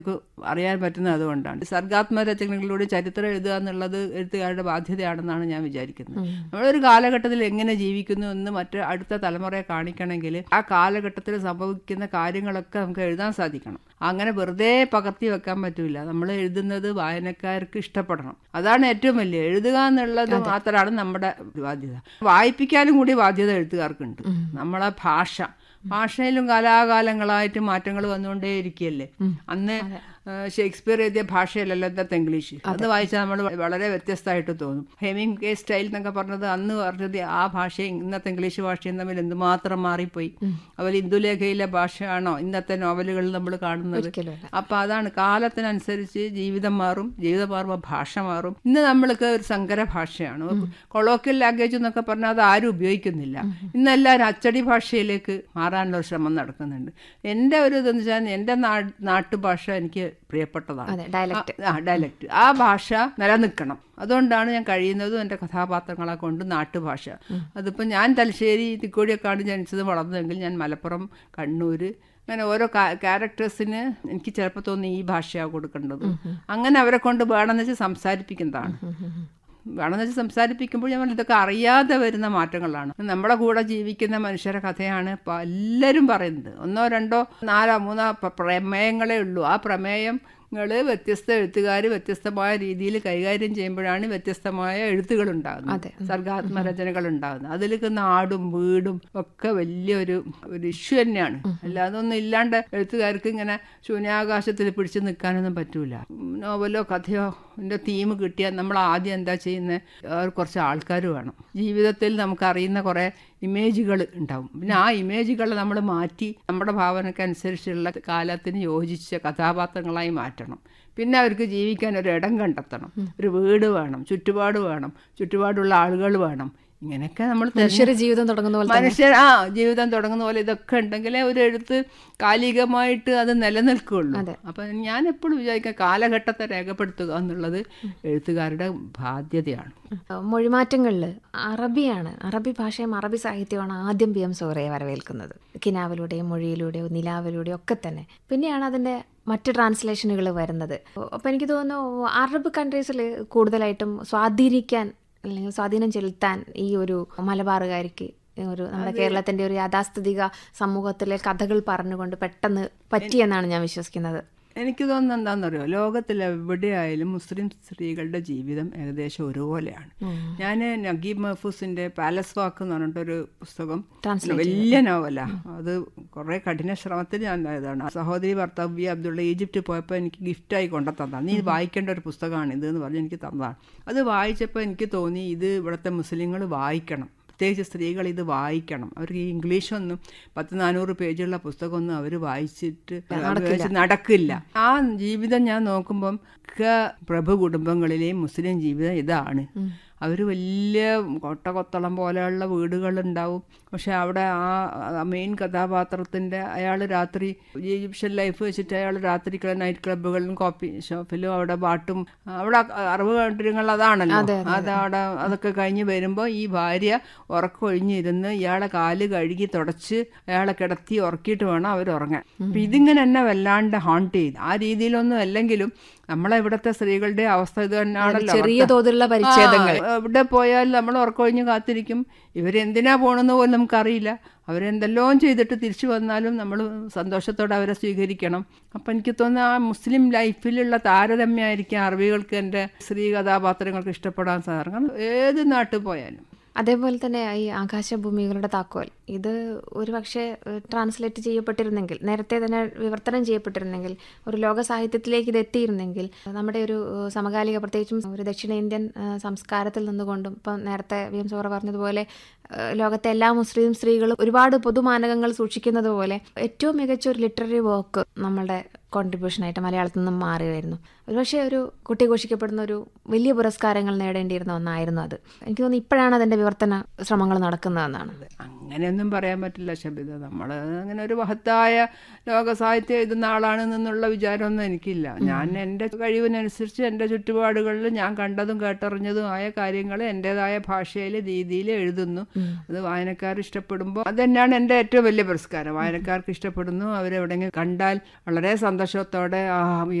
നമുക്ക് അറിയാൻ പറ്റുന്നത് അതുകൊണ്ടാണ് സർഗാത്മക രചനകളിലൂടെ ചരിത്രം എഴുതുക എന്നുള്ളത് എഴുത്തുകാരുടെ ബാധ്യതയാണെന്നാണ് ഞാൻ വിചാരിക്കുന്നത് നമ്മളൊരു കാലഘട്ടത്തിൽ എങ്ങനെ ജീവിക്കുന്നു എന്ന് മറ്റ് അടുത്ത തലമുറയെ കാണിക്കണമെങ്കിൽ ആ കാലഘട്ടത്തിൽ സംഭവിക്കുന്ന കാര്യങ്ങളൊക്കെ നമുക്ക് എഴുതാൻ സാധിക്കണം അങ്ങനെ വെറുതെ പകർത്തി വെക്കാൻ പറ്റില്ല നമ്മൾ എഴുതുന്നത് വായനക്കാർക്ക് ഇഷ്ടപ്പെടണം അതാണ് ഏറ്റവും വലിയ എഴുതുക എന്നുള്ളത് മാത്രമാണ് നമ്മുടെ ബാധ്യത വായിപ്പിക്കാനും കൂടി ബാധ്യത എഴുത്തുകാർക്കുണ്ട് നമ്മളെ ഭാഷ ഭാഷയിലും കാലാകാലങ്ങളായിട്ട് മാറ്റങ്ങൾ വന്നുകൊണ്ടേയിരിക്കുകയല്ലേ അന്ന് ഷേക്സ്പിയർ എഴുതിയ ഭാഷയല്ലല്ലോ ഇന്നത്തെ ഇംഗ്ലീഷ് അത് വായിച്ചാൽ നമ്മൾ വളരെ വ്യത്യസ്തമായിട്ട് തോന്നും ഹെമിങ് കെ സ്റ്റൈൽ എന്നൊക്കെ പറഞ്ഞത് അന്ന് പറഞ്ഞത് ആ ഭാഷയും ഇന്നത്തെ ഇംഗ്ലീഷ് ഭാഷയും തമ്മിൽ എന്തുമാത്രം മാറിപ്പോയി അതുപോലെ ഇന്ദുലേഖയിലെ ഭാഷയാണോ ഇന്നത്തെ നോവലുകളിൽ നമ്മൾ കാണുന്നത് അപ്പൊ അതാണ് കാലത്തിനനുസരിച്ച് ജീവിതം മാറും ജീവിതം മാറുമ്പോൾ ഭാഷ മാറും ഇന്ന് നമ്മൾക്ക് ഒരു സങ്കര ഭാഷയാണ് കൊളോക്കിയൽ ലാംഗ്വേജ് എന്നൊക്കെ പറഞ്ഞാൽ അത് ആരും ഉപയോഗിക്കുന്നില്ല ഇന്നെല്ലാവരും അച്ചടി ഭാഷയിലേക്ക് മാറാനുള്ള ഒരു ശ്രമം നടക്കുന്നുണ്ട് എൻ്റെ ഒരു ഇതെന്ന് വെച്ചാൽ എൻ്റെ നാട്ടുഭാഷ എനിക്ക് പ്രിയപ്പെട്ടതാണ് ആ ഡയലക്റ്റ് ആ ഭാഷ നിലനിൽക്കണം അതുകൊണ്ടാണ് ഞാൻ കഴിയുന്നതും എൻ്റെ കഥാപാത്രങ്ങളെ കൊണ്ട് നാട്ടുഭാഷ അതിപ്പോൾ ഞാൻ തലശ്ശേരി തിക്കോടിയൊക്കെയാണ് ജനിച്ചത് വളർന്നതെങ്കിൽ ഞാൻ മലപ്പുറം കണ്ണൂർ അങ്ങനെ ഓരോ ക്യാരക്ടേഴ്സിന് എനിക്ക് ചിലപ്പോൾ തോന്നി ഈ ഭാഷയാണ് കൊടുക്കേണ്ടത് അങ്ങനെ അവരെ കൊണ്ട് വേണമെന്ന് വെച്ചാൽ സംസാരിപ്പിക്കുന്നതാണ് വേണമെന്ന് വെച്ചാൽ സംസാരിപ്പിക്കുമ്പോൾ ഞാൻ ഇതൊക്കെ അറിയാതെ വരുന്ന മാറ്റങ്ങളാണ് നമ്മുടെ കൂടെ ജീവിക്കുന്ന മനുഷ്യരുടെ കഥയാണ് ഇപ്പോൾ എല്ലാവരും പറയുന്നത് ഒന്നോ രണ്ടോ നാലോ മൂന്നോ പ്രമേയങ്ങളേ ഉള്ളൂ ആ പ്രമേയം ങ്ങൾ വ്യത്യസ്ത എഴുത്തുകാർ വ്യത്യസ്തമായ രീതിയിൽ കൈകാര്യം ചെയ്യുമ്പോഴാണ് വ്യത്യസ്തമായ എഴുത്തുകൾ ഉണ്ടാകുന്നത് സർഗാത്മ രചനകൾ ഉണ്ടാകുന്നത് അതിലേക്ക് നാടും വീടും ഒക്കെ വലിയൊരു ഒരു ഇഷ്യൂ തന്നെയാണ് അല്ലാതെ ഒന്നും ഇല്ലാണ്ട് എഴുത്തുകാർക്ക് ഇങ്ങനെ ശൂന്യാകാശത്തിൽ പിടിച്ചു നിൽക്കാനൊന്നും പറ്റൂല നോവലോ കഥയോ എൻ്റെ തീം കിട്ടിയാൽ നമ്മൾ ആദ്യം എന്താ ചെയ്യുന്നത് കുറച്ച് ആൾക്കാർ വേണം ജീവിതത്തിൽ നമുക്ക് അറിയുന്ന കുറേ ഇമേജുകൾ ഉണ്ടാവും പിന്നെ ആ ഇമേജുകൾ നമ്മൾ മാറ്റി നമ്മുടെ ഭാവനക്കനുസരിച്ചുള്ള കാലത്തിന് യോജിച്ച കഥാപാത്രങ്ങളായി മാറ്റണം പിന്നെ അവർക്ക് ജീവിക്കാൻ ഒരു ഇടം കണ്ടെത്തണം ഒരു വീട് വേണം ചുറ്റുപാട് വേണം ചുറ്റുപാടുള്ള ആളുകൾ വേണം ഇങ്ങനെയൊക്കെ നമ്മൾ മനുഷ്യരുടെ ജീവിതം തുടങ്ങുന്ന പോലെ മനുഷ്യർ ആ ജീവിതം തുടങ്ങുന്ന പോലെ ഇതൊക്കെ ഉണ്ടെങ്കിലേ ഒരു എഴുത്ത് കാലികമായിട്ട് അത് നിലനിൽക്കുകയുള്ളൂ അപ്പം ഞാൻ എപ്പോഴും വിചാരിക്കാം കാലഘട്ടത്തെ രേഖപ്പെടുത്തുക എന്നുള്ളത് എഴുത്തുകാരുടെ ബാധ്യതയാണ് മൊഴിമാറ്റങ്ങളിൽ അറബിയാണ് അറബി ഭാഷയും അറബി സാഹിത്യമാണ് ആദ്യം പി എം സോറയെ വരവേൽക്കുന്നത് കിനാവിലൂടെയും മൊഴിയിലൂടെയോ നിലാവിലൂടെയോ ഒക്കെ തന്നെ പിന്നെയാണ് അതിൻ്റെ മറ്റ് ട്രാൻസ്ലേഷനുകൾ വരുന്നത് അപ്പോൾ എനിക്ക് തോന്നുന്നു അറബ് കൺട്രീസിൽ കൂടുതലായിട്ടും സ്വാധീനിക്കാൻ അല്ലെങ്കിൽ സ്വാധീനം ചെലുത്താൻ ഈ ഒരു മലബാറുകാർക്ക് ഒരു നമ്മുടെ കേരളത്തിന്റെ ഒരു യാഥാസ്ഥിതിക സമൂഹത്തിലെ കഥകൾ പറഞ്ഞുകൊണ്ട് പെട്ടെന്ന് പറ്റിയെന്നാണ് ഞാൻ വിശ്വസിക്കുന്നത് എനിക്ക് തോന്നുന്നത് എന്താണെന്നറിയോ ലോകത്തിൽ എവിടെയായാലും മുസ്ലിം സ്ത്രീകളുടെ ജീവിതം ഏകദേശം ഒരുപോലെയാണ് ഞാൻ നഗീബ് മഹഫൂസിന്റെ പാലസ് വാക്ക് എന്ന് പറഞ്ഞിട്ടൊരു പുസ്തകം വലിയ നോവലാ അത് കുറെ കഠിന ശ്രമത്തിൽ ഞാൻ ഇതാണ് സഹോദരി ഭർത്താവ് വി അബ്ദുള്ള ഈജിപ്റ്റ് പോയപ്പോൾ എനിക്ക് ഗിഫ്റ്റായി കൊണ്ടു തന്നതാണ് നീ വായിക്കേണ്ട ഒരു പുസ്തകമാണ് ഇത് എന്ന് പറഞ്ഞ് എനിക്ക് തന്നതാണ് അത് വായിച്ചപ്പോൾ എനിക്ക് തോന്നി ഇത് ഇവിടുത്തെ മുസ്ലിങ്ങൾ വായിക്കണം പ്രത്യേകിച്ച് സ്ത്രീകൾ ഇത് വായിക്കണം അവർക്ക് ഈ ഇംഗ്ലീഷൊന്നും പത്ത് നാനൂറ് പേജുള്ള പുസ്തകമൊന്നും അവർ വായിച്ചിട്ട് നടക്കില്ല ആ ജീവിതം ഞാൻ നോക്കുമ്പം പ്രഭു കുടുംബങ്ങളിലെയും മുസ്ലിം ജീവിതം ഇതാണ് അവർ വലിയ കൊട്ടകൊത്തളം പോലെയുള്ള വീടുകളുണ്ടാവും പക്ഷെ അവിടെ ആ മെയിൻ കഥാപാത്രത്തിൻ്റെ അയാൾ രാത്രി ഈജിപ്ഷ്യൻ ലൈഫ് വെച്ചിട്ട് അയാൾ രാത്രി നൈറ്റ് ക്ലബ്ബുകളിലും കോപ്പി ഷോപ്പിലും അവിടെ പാട്ടും അവിടെ അറിവ് കണ്ടിരുങ്ങൾ അതാണല്ലോ അതവിടെ അതൊക്കെ കഴിഞ്ഞ് വരുമ്പോൾ ഈ ഭാര്യ ഉറക്കൊഴിഞ്ഞിരുന്ന് ഇയാളെ കാല് കഴുകി തുടച്ച് അയാളെ കിടത്തി ഉറക്കിയിട്ട് വേണം അവർ ഉറങ്ങാൻ അപ്പം ഇതിങ്ങനെ എന്നെ വല്ലാണ്ട് ഹോണ്ട് ചെയ്ത് ആ രീതിയിലൊന്നും അല്ലെങ്കിലും നമ്മളെ ഇവിടുത്തെ സ്ത്രീകളുടെ അവസ്ഥ ഇത് തന്നെയാണല്ലോ ചെറിയ തോതിലുള്ള പരിച്ഛേദങ്ങൾ എവിടെ പോയാൽ നമ്മൾ ഉറക്കൊഴിഞ്ഞ് കാത്തിരിക്കും ഇവരെന്തിനാ പോകണമെന്ന് പോലും നമുക്കറിയില്ല അവരെന്തെല്ലാം ചെയ്തിട്ട് തിരിച്ചു വന്നാലും നമ്മൾ സന്തോഷത്തോടെ അവരെ സ്വീകരിക്കണം അപ്പം എനിക്ക് തോന്നുന്നു ആ മുസ്ലിം ലൈഫിലുള്ള താരതമ്യമായിരിക്കും അറബികൾക്ക് എൻ്റെ സ്ത്രീ കഥാപാത്രങ്ങൾക്ക് ഇഷ്ടപ്പെടാൻ സാധാരണ ഏത് നാട്ടിൽ പോയാലും അതേപോലെ തന്നെ ഈ ആകാശഭൂമികളുടെ താക്കോൽ ഇത് ഒരു പക്ഷേ ട്രാൻസ്ലേറ്റ് ചെയ്യപ്പെട്ടിരുന്നെങ്കിൽ നേരത്തെ തന്നെ വിവർത്തനം ചെയ്യപ്പെട്ടിരുന്നെങ്കിൽ ഒരു ലോക സാഹിത്യത്തിലേക്ക് ഇത് എത്തിയിരുന്നെങ്കിൽ നമ്മുടെ ഒരു സമകാലിക പ്രത്യേകിച്ചും ഒരു ദക്ഷിണേന്ത്യൻ സംസ്കാരത്തിൽ നിന്നുകൊണ്ടും ഇപ്പം നേരത്തെ വി എം സോറ പറഞ്ഞതുപോലെ ലോകത്തെ എല്ലാ മുസ്ലിം സ്ത്രീകളും ഒരുപാട് പൊതുമാനകങ്ങൾ സൂക്ഷിക്കുന്നത് പോലെ ഏറ്റവും മികച്ച ഒരു ലിറ്റററി വർക്ക് നമ്മളുടെ കോൺട്രിബ്യൂഷനായിട്ട് മലയാളത്തിൽ നിന്നും മാറുകയായിരുന്നു ഒരുപക്ഷെ ഒരു കുട്ടി ഘോഷിക്കപ്പെടുന്ന ഒരു വലിയ പുരസ്കാരങ്ങൾ നേടേണ്ടിയിരുന്ന ഒന്നായിരുന്നു അത് എനിക്ക് തോന്നുന്നു ഇപ്പോഴാണ് അതിൻ്റെ വിവർത്തന ശ്രമങ്ങൾ നടക്കുന്നതെന്നാണ് അങ്ങനെയൊന്നും പറയാൻ പറ്റില്ല ശബിത നമ്മൾ അങ്ങനെ ഒരു മഹത്തായ ലോക സാഹിത്യം എഴുതുന്ന ആളാണെന്നുള്ള വിചാരമൊന്നും എനിക്കില്ല ഞാൻ എൻ്റെ കഴിവിനനുസരിച്ച് എൻ്റെ ചുറ്റുപാടുകളിൽ ഞാൻ കണ്ടതും കേട്ടറിഞ്ഞതും ആയ കാര്യങ്ങൾ എൻ്റെതായ ഭാഷയിൽ രീതിയിൽ എഴുതുന്നു അത് വായനക്കാർ ഇഷ്ടപ്പെടുമ്പോൾ അത് തന്നെയാണ് എൻ്റെ ഏറ്റവും വലിയ പുരസ്കാരം വായനക്കാർക്ക് ഇഷ്ടപ്പെടുന്നു അവരെവിടെയെങ്കിലും കണ്ടാൽ വളരെ സന്തോഷം സന്തോഷത്തോടെ ആ